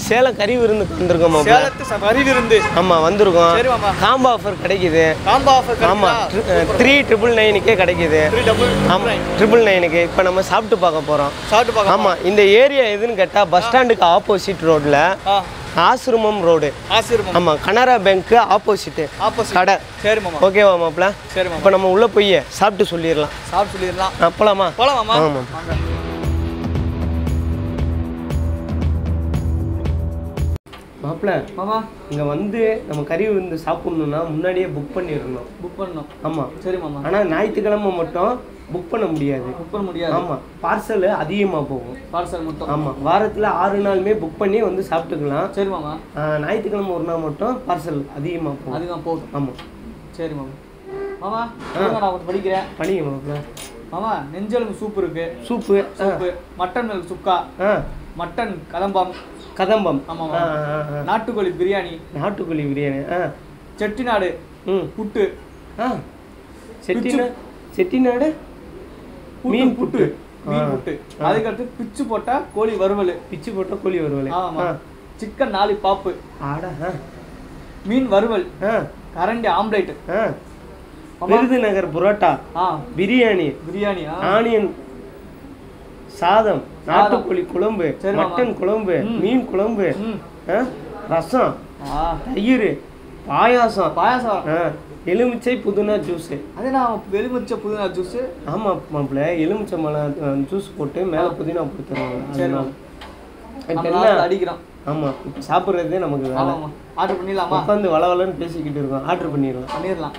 சேலம் கறி விருந்துக்கு வந்திருக்கோம் மாப்ள சேலத்து ச- கறி விருந்து ஆமா வந்திருக்கோம் சரி மாமா காம்போ ஆஃபர் கிடைக்குது காம்போ ஆஃபர் ஆமா த்ரீ ட்ரிபிள் நைனுக்கே கிடைக்குது த்ரீ டபுள் ஆமா ட்ரிபிள் நைனுக்கு இப்போ நம்ம சாப்பிட்டு பார்க்க போறோம் சாப்பிட்டு பார்க்கலாம் ஆமா இந்த ஏரியா எதுன்னு கேட்டா பஸ் ஸ்டாண்டுக்கு ஆப்போசிட் ரோட்ல ஆ ஆசிரமம் ரோடு ஆசிரியர் ஆமா கனரா பேங்க்கு ஆப்போசிட் ஆப்போசிட் கடை சரி மாமா ஓகேவா மாப்ள சரி மாமா இப்போ நம்ம உள்ள போய் சாப்பிட்டு சொல்லிடலாம் சாப்பிட்டு சொல்லிடலாம் ஆ, போலாமா போலாம் மாமா ஆமா. வாங்க மாப்ள மாமா இங்க வந்து நம்ம கறி விருந்து சாப்பிடணும்னா முன்னாடியே புக் பண்ணிடணும் புக் பண்ணணும் ஆமா சரி மாமா ஆனா ஞாயிற்றுக்கிழமை மட்டும் புக் பண்ண முடியாது புக் பண்ண முடியாது ஆமா பார்சல் அதிகமா போகும் பார்சல் மட்டும் ஆமா வாரத்துல ஆறு நாளுமே புக் பண்ணி வந்து சாப்பிட்டுக்கலாம் சரி மாமா ஆ, ஞாயிற்றுக்கிழமை ஒரு நாள் மட்டும் பார்சல் அதிகமா போகும் அதுதான் போதும் ஆமா சரி மாமா மாமா சொல்லுங்க, நான் கொஞ்சம் படிக்கிறேன் பண்ணிக்க மாப்ள மாமா நெஞ்செலும்பு சூப் இருக்கு சூப்பு ஆ, சூப்பு மட்டன் மில்க் சுக்கா ஆ மட்டன் கதம்பம் கதம்பம் ஆமாமா. ஆ, ஆ, ஆ. நாட்டுக்கோழி பிரியாணி நாட்டுக்கோழி பிரியாணி ஆ செட்டிநாடு ம் புட்டு ஆ செட்டிநா செட்டிநாடு புட்டு, மீன் புட்டு புட்டு மீன் ஆ. புட்டு அதுக்கடுத்து பிச்சு போட்டா கோழி வறுவல் பிச்சு போட்ட கோழி வருவலை ஆமா சிக்கன் நாலு பாப்பு ஆடா ஆ மீன் வறுவல் ஆ கரண்டி ஆம்லேட் ஆ விருதுநகர் புரோட்டா ஆ பிரியாணி பிரியாணி ஆ ஆனியன் சாதம் நாட்டுக்கோழி குழம்பு சரி மாமா. மட்டன் குழம்பு ம். மீன் குழம்பு ம் ஆ, ரசம் ஆ தயிர் பாயாசம் பாயாசம் ஆ, எலுமிச்சை புதினா ஜூஸ் அதே நான் வெளிமச்ச புதினா ஜூஸ் ஆமா மாப்பிள்ள எலுமிச்சை மலை ஜூஸ் போட்டு மேல புதினா போட்டு தருவாங்க சரி அதனால. இப்ப நம்ம என்ன நாட்டுல அடிக்கிறோம் ஆமா இப்ப சாப்பிடுறதே நமக்கு வேலை ஆமாமா ஆர்டர் பண்ணிடலாமா உட்காந்து வளவலன்னு பேசிக்கிட்டு இருக்கோம் ஆர்டர் பண்ணிடலாம் பண்ணிடலாம்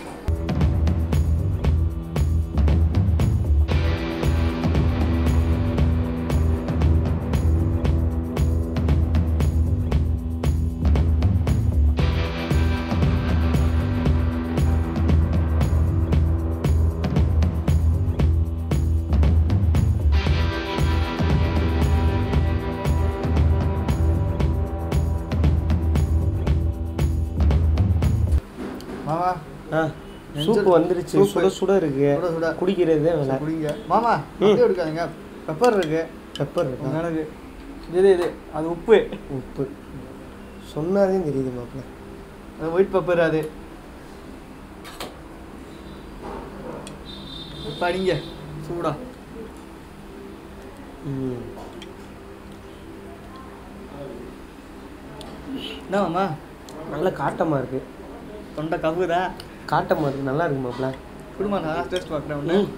மாமா ஆ சூப்பு வந்துருச்சு சூப்பு. சுட சுட இருக்கு சுட சுட. குடிக்கிறதே வேலை குடிங்க மாமா அப்படியே எடுக்காதீங்க பெப்பர் இருக்கு பெப்பர் இருக்கா எனக்கு இது இது அது உப்பு உப்பு சொன்னாதே தெரியுது மாப்பிள்ள அது ஒயிட் பெப்பர் அது படிங்க சூடா ம் என்ன மாமா நல்ல காட்டமா இருக்கு தொண்டை கவுதா காட்டமா இருக்கு நல்லா இருக்கு மாப்பிள்ள குடுமா நான் டேஸ்ட் பார்க்குறேன் ஒன்று ம்.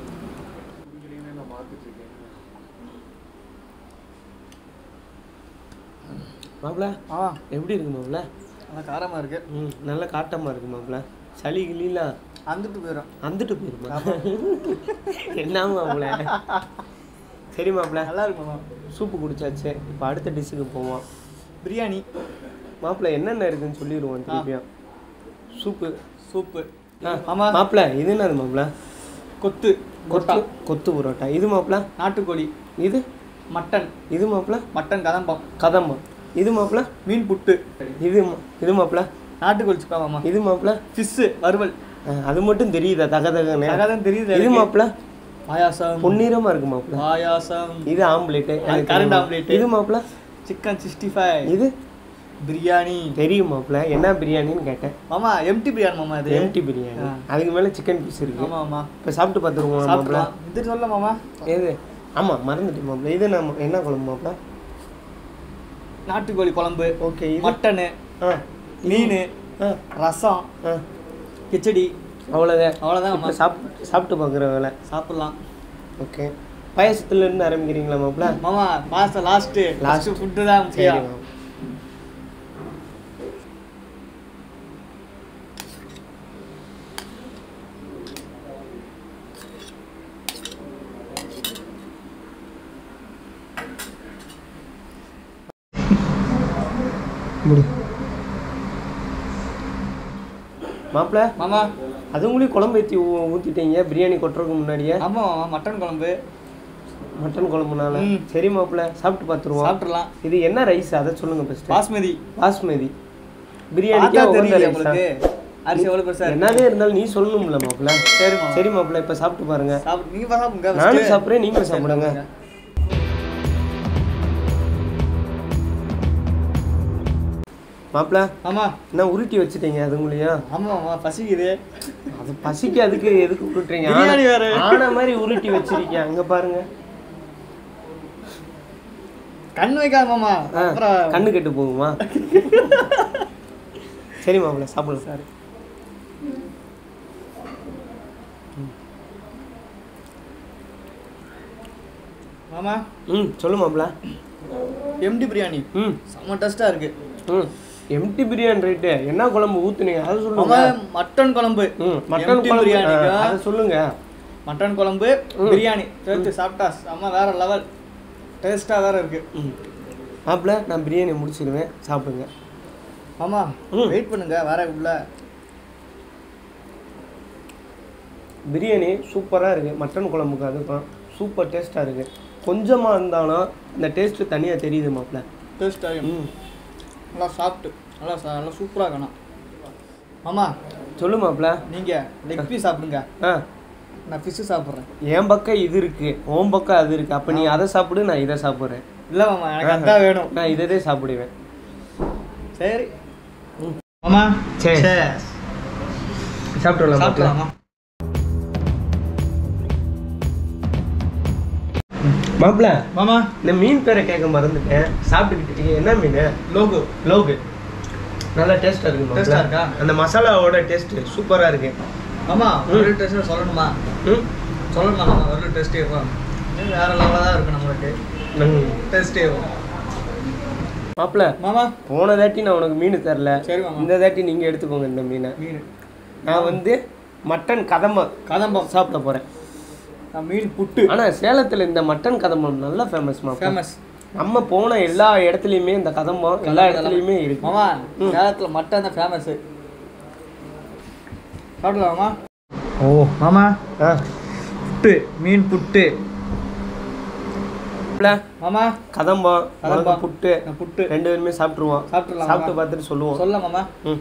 மாப்பிள்ள ஆ எப்படி இருக்கு மாப்பிள்ள நல்லா காரமாக இருக்கு ம் நல்ல காட்டமா இருக்கு மாப்பிள்ள சளி கிளிலாம் வந்துட்டு போயிடும் வந்துட்டு போயிருமா என்ன மாப்பிள்ள சரி மாப்பிள்ள நல்லா இருக்கு மாமா சூப்பு குடிச்சாச்சு இப்போ அடுத்த டிஷ்ஷுக்கு போவோம் பிரியாணி மாப்பிள்ள என்னென்ன இருக்குன்னு சொல்லிடுவோம் திருப்பியும் சூப்பு சூப்பு ஆ, ஆமா மாப்பிள்ள இது என்னது மாப்பிள்ள கொத்து கொத்து கொத்து புரோட்டா இது மாப்பிள்ள நாட்டுக்கோழி இது மட்டன் இது மாப்பிள்ள மட்டன் கதம்பம் கதம்பம் இது மாப்பிள்ள மீன் புட்டு இது மா- இது மாப்பிள்ள நாட்டுக்கோழி சுக்கா மாமா இது மாப்பிள்ள ஃபிஷ்ஷு வறுவல் ஆ, அது மட்டும் தெரியுதா தக தகன்னு அதான் தெரியுது இது எனக்கு. மாப்பிள்ள பாயாசம் பொன்னிறமா இருக்கு மாப்பிள்ள பாயாசம் இது ஆம்லேட்டு அது current omelette. இது மாப்பிள்ள சிக்கன் சிக்ஸ்டி ஃபைவ் இது பிரியாணி தெரியும் மாப்பிள்ள என்ன பிரியாணின்னு கேட்டேன் மாமா எம்டி பிரியாணி மாமா இது எம்டி பிரியாணி ஆ. அதுக்கு மேல சிக்கன் பீஸ் இருக்கு ஆமா ஆமா இப்போ சாப்பிட்டு பார்த்துருவோம் மாப்பிள்ள சாப்பிடலாம் இது சொல்ல மாமா எது ஆமா மறந்துட்டு மாப்பிள்ள இது நம்ம என்ன குழம்பு மாப்பிள்ள நாட்டுக்கோழி குழம்பு ஓகே இது மட்டனு ஆ மீன் ஆ ரசம் ஆ கிச்சடி அவ்வளோதான் அவ்வளோதான் இப்போ மாமா சாப்பிட்டு சாப்பிட்டு பார்க்குற வேலை சாப்பிடலாம் ஓகே பாயசத்துல இருந்து ஆரம்பிக்கிறீங்களா மாப்பிள்ள மாமா pasta last Last. Last food தான் சரி முக்கியம் மாமா. மாப்பிள்ள மாமா அதுங்களையும் குழம்பு ஊற்றி ஊற்றிட்டீங்க பிரியாணி கொட்டுறதுக்கு முன்னாடியே ஆமா மாமா மட்டன் குழம்பு மட்டன் குழம்புனால ம். சரி மாப்பிள்ள சாப்பிட்டு பார்த்துருவோம் சாப்பிட்றலாம் இது என்ன ரைஸ் அதை சொல்லுங்க ஃபர்ஸ்ட் பாஸ்மதி பாஸ்மதி பார்த்தா பிரியாணிக்கே உகந்த தெரியல ரைஸா உங்களுக்கு அரிசி எவ்வளவு பெருசா இருக்கு என்னதே இருந்தாலும் நீ சொல்லணும்ல மாப்பிள்ள சரி மாமா சரி மாப்பிள்ள இப்ப சாப்பிட்டு பாருங்க சாப்பிடு நீங்க சாப்பிடுங்க first. நானும் சாப்பிட்றேன் நீங்களும் சாப்பிடுங்க மாப்பிள்ள ஆமா என்ன உருட்டி வச்சுட்டீங்க அதுங்களையும் ஆமா ஆமா பசிக்குது அது பசிக்கு அதுக்கு எதுக்கு உருட்டுறீங்க பிரியாணி வேற. ஆன- ஆன மாதிரி உருட்டி வச்சிருக்கீங்க அங்க பாருங்க கண் வைக்காத மாமா ஆ, அப்புறம் கண்ணு கெட்டு போகுமா சரி மாப்பிள்ள சாப்பிடலாம் சரி மாமா ம் சொல்லு மாப்பிள்ள எம்டி பிரியாணி ம் செம்ம டேஸ்டா இருக்கு ம் எம்டி பிரியாணி ரைட்டு என்ன குழம்பு ஊத்துனீங்க அதை சொல்லுங்க மாமா மட்டன் குழம்பு ம் மட்டன் empty குழம்பு பிரியாணிக்கா? ஆ, அதை சொல்லுங்க மட்டன் குழம்பு பிரியாணி சேர்த்து சாப்பிட்டா செம்ம வேற லெவல் டேஸ்டா வேற இருக்கு ம் மாப்பிள்ள நான் பிரியாணி முடிச்சிடுவேன் சாப்பிடுங்க ஆமா ம். வெயிட் பண்ணுங்க வேற உள்ள பிரியாணி சூப்பராக இருக்குது மட்டன் குழம்புக்கு அதுக்கும் சூப்பர் டேஸ்ட்டாக இருக்குது கொஞ்சமாக இருந்தாலும் அந்த டேஸ்ட்டு தனியாக தெரியுது மாப்பிள்ள டேஸ்ட் ஆகும் ம் நல்லா சாப்பிட்டு நல்லா சா- நல்லா சூப்பரா இருக்கணும் ஆமா சொல்லு மாப்பிள்ள நீங்க லெக் பீஸ் சாப்பிடுங்க ஆ நான் ஃபிஷ்ஷு சாப்பிட்றேன் என் பக்கம் இது இருக்கு உன் பக்கம் அது இருக்கு அப்போ நீ அதை சாப்பிடு நான் இதை சாப்பிட்றேன் இல்லை மாமா எனக்கு அதான் வேணும் நான் இதே சாப்பிடுவேன் சரி ம். மாமா சரி. Cheers. சாப்பிட்டுலாம் மாப்பிள்ள சாப்பிடலாமா மாப்பிள்ள மாமா இந்த மீன் பேரை கேட்க மறந்துட்டேன் சாப்பிட்டுக்கிட்டு இருக்கீங்க. என்ன மீன் லோகு லோகு நல்லா டேஸ்ட்டாக இருக்கு Taste-ஆ மாப்பிள்ள இருக்கா? அந்த மசாலாவோட டேஸ்ட் சூப்பராக இருக்கு மாமா ஒரு டேஸ்ட் சொல்லணுமா ம் சொல்லணுமா மாமா ஒரு டேஸ்டே இருக்கும் வேற லெவலாக தான் இருக்கு நம்மளுக்கு ம். டேஸ்டே மாப்பிள்ள மாமா போன தாட்டி நான் உனக்கு மீன் தரல சரி மாமா இந்த தாட்டி நீங்கள் எடுத்துக்கோங்க இந்த மீனை மீன் நான் வந்து மட்டன் கதம்பம் கதம்பம் சாப்பிட போகிறேன் நான் மீன் புட்டு ஆனால் சேலத்தில் இந்த மட்டன் கதம்பம் நல்லா ஃபேமஸ் மாப்பிள்ள ஃபேமஸ் நம்ம போன எல்லா இடத்துலையுமே இந்த கதம்பம் எல்லா இடத்துலையுமே இருக்கு மாமா சேலத்தில் மட்டன் தான் ஃபேமஸ் சாப்பிடலாமா ஓ மாமா ஆ புட்டு மீன் புட்டு மாப்பிள்ள, மாமா கதம்பம் கதம்பம். மிளகு புட்டு நான் புட்டு ரெண்டு பேருமே சாப்பிட்ருவோம் சாப்பிட்டுலாம் சாப்பிட்டு பார்த்துட்டு சொல்லுவோம் சொல்ல மாமா ம்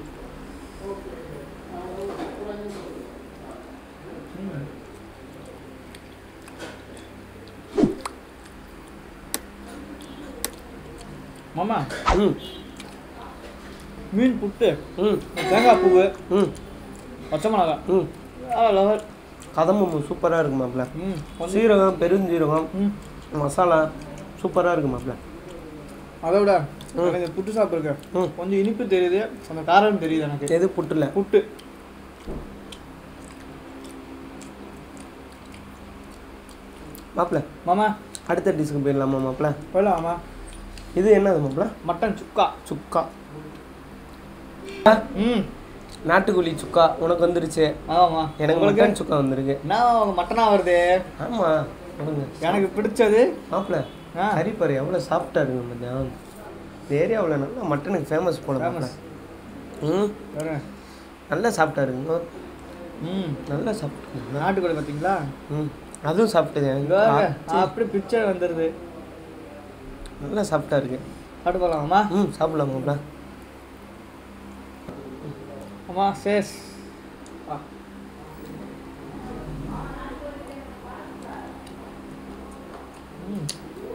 மாமா ம் மீன் புட்டு ம் தேங்காய் பூவு ம் பச்சை மிளகா ம் லெவல் கதம்பம் சூப்பராக இருக்கு மாப்பிள்ள ம் கொஞ்சம் சீரகம் பெருஞ்சீரகம் ம் மசாலா சூப்பராக இருக்கு மாப்பிள்ள அதை விட எனக்கு புட்டு சாப்பிட்ருக்கேன் ம் கொஞ்சம் இனிப்பு தெரியுது அந்த காரம் தெரியுது எனக்கு எது புட்டுல புட்டு மாப்பிள்ள மாமா அடுத்த டிஷ்க்கு போயிடலாமா மாப்பிள்ள போயிடலாம் மாமா இது என்னது மாப்பிள்ள மட்டன் சுக்கா சுக்கா ம் நாட்டுக்கோழி சுக்கா உனக்கு வந்துருச்சு ஆமாம்மா எனக்கு உங்களுக்கு மட்டன் சுக்கா வந்திருக்கு என்ன மட்டனா வருது ஆமா கொடுங்க எனக்கு பிடிச்சது மாப்பிள்ள ஆ கறி பாரு எவ்வளோ சாஃப்டாக இருக்கு மத்தியானம் இந்த ஏரியாவில் நல்லா மட்டனுக்கு ஃபேமஸ் போல மாப்பிள்ள ஃபேமஸ் ம் வேறு நல்லா சாப்பிட்டா இருக்குங்க ம் நல்லா சாப்பிட்டு நாட்டுக்கோழி பார்த்தீங்களா ம் அதுவும் சாப்பிட்டது இங்க வாங்க. அப்படியே பிக்சர் வந்துடுது நல்லா சாப்பிட்டா இருக்கு சாப்பிட்டு போகலாமா ம் சாப்பிடலாம் மாப்பிள்ள அம்மா சேஸ் ஆ ம்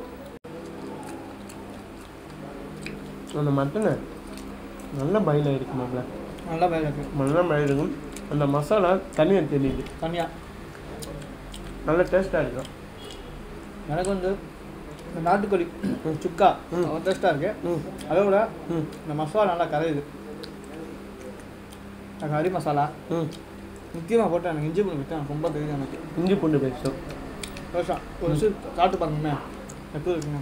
அந்த மட்டனை நல்லா பாயில் ஆகிருக்கு மாப்பிள்ள நல்லா வேலை இருக்கு நல்லா பாயில் இருக்கும் அந்த மசாலா தனியாக தெரியுது தனியா நல்ல டேஸ்ட்டாக இருக்கும் எனக்கு வந்து இந்த நாட்டுக்கோழி சுக்கா ம். டேஸ்ட்டாக இருக்கு ம் அதை விட ம் இந்த மசாலா நல்லா கரையுது இந்த கறி மசாலா ம் முக்கியமாக போட்டு எனக்கு இஞ்சி பூண்டு விட்டு எனக்கு ரொம்ப தெரியுது எனக்கு இஞ்சி பூண்டு பேஸ்ட்டும் ரோஷா ஒரு விஷயம் சாப்பிட்டு பாருங்கண்ணே எப்படி இருக்குங்க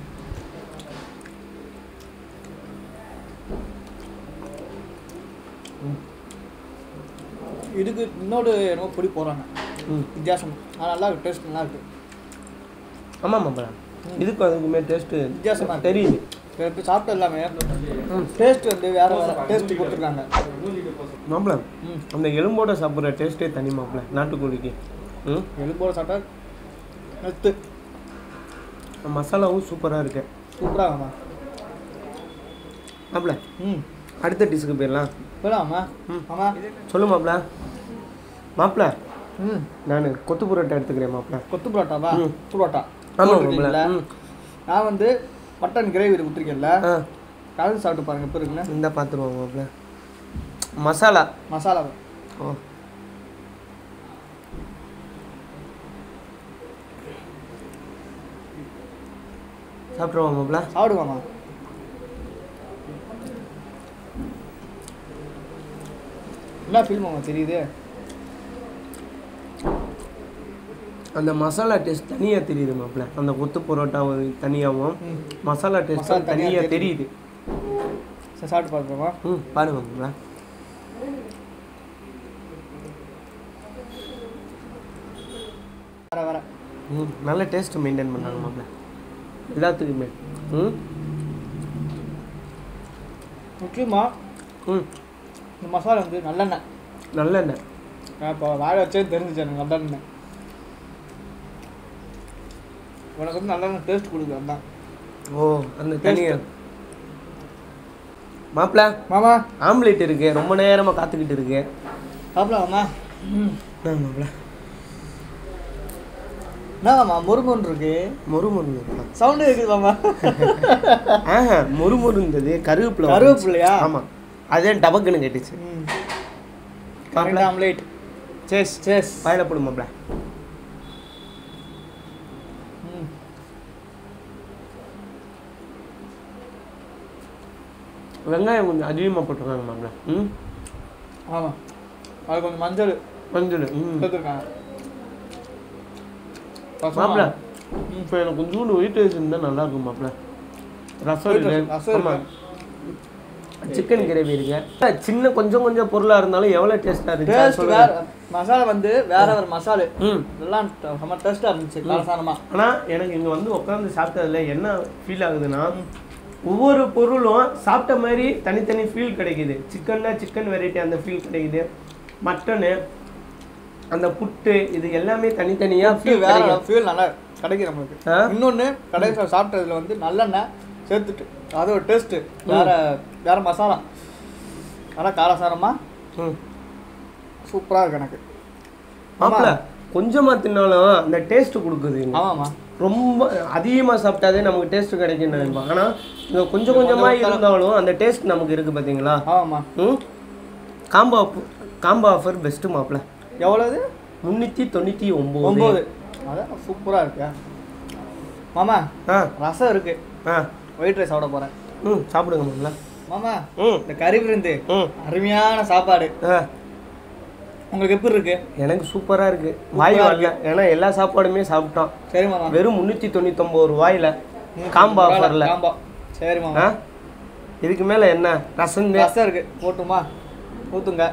இதுக்கு இன்னொரு என்னமோ பொடி போடுறாங்க ம் வித்தியாசம் ஆனால் நல்லா இருக்கு டேஸ்ட் நல்லா இருக்கு ஆமாம் மாப்பிள்ள இதுக்கும் அதுக்குமே டேஸ்ட்டு வித்தியாசமா இருக்கு. தெரியுது இப்போ சாப்பிட்ட எல்லாமே ம் டேஸ்ட் வந்து வேற வேற டேஸ்ட் கொடுத்துருக்காங்க மாப்பிள்ள ம் அந்த எலும்போட சாப்பிட்ற டேஸ்ட்டே தனி மாப்பிள்ள நாட்டுக்கோழிக்கு ம் எலும்போட சாப்பிட்டா நெத்து மசாலாவும் சூப்பராக இருக்கு சூப்பராக ஆமாம் மாப்பிள்ள ம் அடுத்த டிஷ்ஷுக்கு போயிடலாம் போலாமா ம். ஆமாம் சொல்லு மாப்பிள்ள மாப்பிள்ள ம் நான் கொத்து புரோட்டா எடுத்துக்கிறேன் மாப்பிள்ள கொத்து பரோட்டாவா ம். பரோட்டா ஆமாம் மாப்பிள்ள போட்டிருக்கீங்களா? ம் நான் வந்து மட்டன் கிரேவி கொடுத்துருக்கேன்ல ஆ கலந்து சாப்பிட்டு பாருங்க எப்படி இருக்குன்னு இந்த பார்த்துருவோம் மாப்பிள்ள மசாலா மசாலா ஓ சாப்பிட்ருவோம் மாப்பிள்ள சாப்பிடுவாமா என்ன ஃபீல் மாமா தெரியுது அந்த மசாலா டேஸ்ட் தனியாக தெரியுது மாப்பிள்ள அந்த கொத்து பரோட்டா தனியாகவும் ம் மசாலா டேஸ்ட் மசாலா தனியா தனியாக தெரியுது. தெரியுது சரி சாப்பிட்டு பார்க்குறோமா ம் பாருங்க மாப்பிள்ள வர வர ம் நல்ல டேஸ்ட் மெயின்டைன் பண்ணாங்க மாப்பிள்ள எல்லாத்துக்குமே ம் முக்கியமாக ம் இந்த மசாலா வந்து நல்லெண்ணெய் நல்லெண்ணெய் நான் இப்போ வாழை வச்சே தெரிஞ்சுச்சு எனக்கு நல்லெண்ணெய் உனக்கு வந்து நல்லெண்ணெய் டேஸ்ட் கொடுக்குது அதான் ஓ அந்த தனியாக மாப்பிள்ள மாமா ஆம்லேட் இருக்கு ரொம்ப நேரமாக காத்துக்கிட்டு இருக்கு சாப்பிடலாமா என்ன மாப்பிள்ள என்ன மாமா முருமுன்னு இருக்கு மொறுமொறு இருக்கா சவுண்டு இருக்குது மாமா ஆஹா மொறுமொறு இருந்தது கருவேப்பிலை கருவேப்பிலையா? ஆமாம் அதே டபக்குன்னு கேட்டுச்சு ம் மாப்பிள. கரெக்ட் ஆம்லேட் சேஸ் சேஸ் வாயில போடு மாப்பிள்ள ம் வெங்காயம் கொஞ்சம் அதிகமாக போட்டிருக்காங்க மாப்பிள்ள ம் ஆமாம் அது கொஞ்சம் மஞ்சள் மஞ்சள் ம் சேர்த்துருக்காங்க மாப்பிள்ள இப்போ எனக்கு கொஞ்சோண்டு ஒயிட் ரைஸ் இருந்தால் நல்லா இருக்கும் மாப்பிள்ள ரசம் White rice, இருக்கு ரசம் ஆமாம் சிக்கன் கிரேவி இருக்கு சின்ன கொஞ்சம் கொஞ்சம் பொருளாக இருந்தாலும் எவ்வளோ டேஸ்ட்டாக இருக்கு டேஸ்ட் வேற மசாலா வந்து வேற வேற மசாலு ம் எல்லாம் செம்ம டேஸ்ட்டாக இருந்துச்சு காரசாரமா ஆனால் எனக்கு இங்கே வந்து உட்காந்து சாப்பிட்டதுல என்ன ஃபீல் ஆகுதுன்னா ஒவ்வொரு பொருளும் சாப்பிட்ட மாதிரி தனித்தனி ஃபீல் கிடைக்குது சிக்கன்னா சிக்கன் வெரைட்டி அந்த ஃபீல் கிடைக்குது மட்டனு அந்த புட்டு இது எல்லாமே தனித்தனியாக ஃபீல் ஃபீல் வேற கிடைக்குது ஃபீல் நல்லா கிடைக்கும் நம்மளுக்கு ஆ? இன்னொன்று கடைசியில் சாப்பிட்டதுல வந்து நல்லெண்ணெய் சேர்த்துட்டு அது ஒரு டேஸ்ட்டு வேற வேற மசாலா நல்லா காரசாரமா ம் சூப்பராக இருக்கு எனக்கு மாப்பிள்ள கொஞ்சமாக தின்னாலும் அந்த டேஸ்ட் கொடுக்குது இங்க. ஆமாம்மா ரொம்ப அதிகமாக சாப்பிட்டாதே நமக்கு டேஸ்ட் கிடைக்கும் நினைப்போம் ஆனால் இங்கே கொஞ்சம் கொஞ்சமாக இருந்தாலும் அந்த டேஸ்ட் நமக்கு இருக்குது பார்த்தீங்களா ஆமாம்மா ம் காம்போ காம்போ ஆஃபர் பெஸ்ட்டு மாப்பிள்ள எவ்வளோது முந்நூற்றி தொண்ணூற்றி ஒம்பது ஒம்பது அதான் சூப்பராக இருக்கு மாமா ஆ ரசம் இருக்கு ஆ ஒயிட் ரைஸ் சாப்பிட போகிறேன் ம் சாப்பிடுங்க மாப்பிள்ள மாமா ம் இந்த கறி விருந்து ம் அருமையான சாப்பாடு ஆ உங்களுக்கு எப்படி இருக்கு எனக்கு சூப்பராக இருக்குது வாய் வரல ஏன்னா எல்லா சாப்பாடுமே சாப்பிட்டோம் சரி மாமா வெறும் முந்நூற்றி தொண்ணூத்தொம்பது ரூபாயில் காம்போ ஆஃபரில் காம்பா சரி மாமா ஆ இதுக்கு மேலே என்ன ரசம் ரசம் இருக்கு போட்டுமா ஊத்துங்க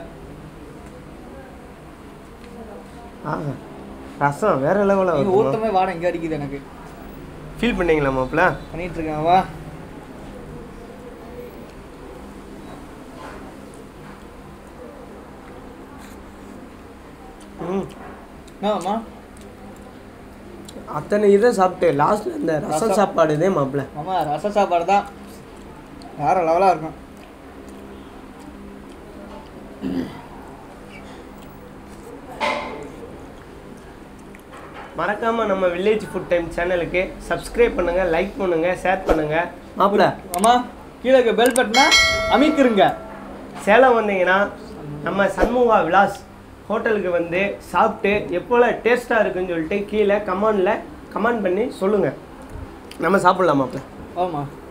ஆ ரசம் வேற நீங்க லெவலில் ஊத்தமே வாட இங்க அடிக்குது எனக்கு ஃபீல் பண்ணீங்களா மாப்பிள்ள பண்ணிட்டு இருக்கேன் வா ம் என்னம்மா அத்தனை இதை சாப்பிட்டு லாஸ்ட்ல இந்த ரசம் சாப்பாடு இதே மாப்பிள்ள மாமா ரச சாப்பாடு தான் வேற லெவலா இருக்கும் மறக்காம நம்ம வில்லேஜ் ஃபுட் டைம் சேனலுக்கு சப்ஸ்கிரைப் பண்ணுங்க லைக் பண்ணுங்க ஷேர் பண்ணுங்க மாப்பிள்ள மாமா கீழே இருக்க பெல் பட்டனா அமைக்கிருங்க சேலம் வந்தீங்கன்னா நம்ம சண்முகா விலாஸ் ஹோட்டலுக்கு வந்து சாப்பிட்டு எப்போல டேஸ்ட்டாக இருக்குன்னு சொல்லிட்டு கீழே கமெண்டில் கமெண்ட் பண்ணி சொல்லுங்கள் நம்ம சாப்பிட்லாம் மாப்பிள்ள ஆமா